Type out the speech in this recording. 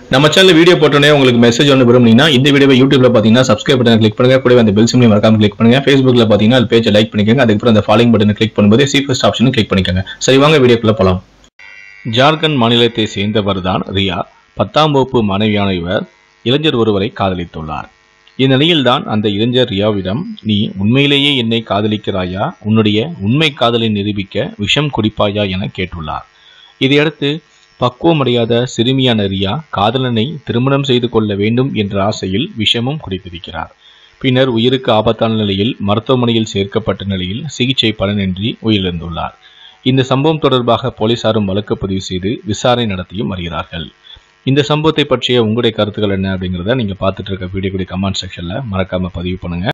நம்ம channel video போட்டோன்னே உங்களுக்கு மெசேஜ் ஒன்று விரும்புனீங்கன்னா இந்த வீடியோவை யூடியூப்ல பார்த்தீங்கன்னா சப்ஸ்கிரைப் பட்டன் கிளிக் பண்ணுங்க கூடவே அந்த பெல் சிம்லையும் மறக்காம கிளிக் பண்ணுங்க ஃபேஸ்புக்ல பார்த்தீங்கன்னா அது பேஜை லைக் பண்ணிக்கோங்க அதுக்கப்புறம் அந்த ஃபாலோயிங் பட்டனை கிளிக் பண்ணும்போது சி ஃபர்ஸ்ட் ஆப்ஷனும் கிளிக் பண்ணிக்கோங்க சரி வாங்க வீடியோக்குள்ள போலாம் ஜார்க்கண்ட் மாநிலத்தை சேர்ந்தவர் தான் ரியா பத்தாம் வகுப்பு மாணவியான இவர் இளைஞர் ஒருவரை காதலித்துள்ளார் இந்நிலையில்தான் அந்த இளைஞர் ரியாவிடம் நீ உண்மையிலேயே என்னை காதலிக்கிறாயா உன்னுடைய உண்மை காதலை நிரூபிக்க விஷம் குடிப்பாயா என கேட்டுள்ளார் இதையடுத்து பக்குவமடையாத சிறுமியான ரியா காதலனை திருமணம் செய்து கொள்ள வேண்டும் என்ற ஆசையில் விஷமும் குடித்திருக்கிறார் பின்னர் உயிருக்கு ஆபத்தான நிலையில் மருத்துவமனையில் சேர்க்கப்பட்ட நிலையில் சிகிச்சை பலனின்றி உயிரிழந்துள்ளார் இந்த சம்பவம் தொடர்பாக போலீசாரும் வழக்கு பதிவு செய்து விசாரணை நடத்தியும் வருகிறார்கள் இந்த சம்பவத்தை பற்றிய உங்களுடைய கருத்துக்கள் என்ன அப்படிங்கிறத நீங்க பார்த்துட்டு இருக்க வீடியோக்குடைய கமெண்ட் செக்ஷன்ல மறக்காம பதிவு பண்ணுங்க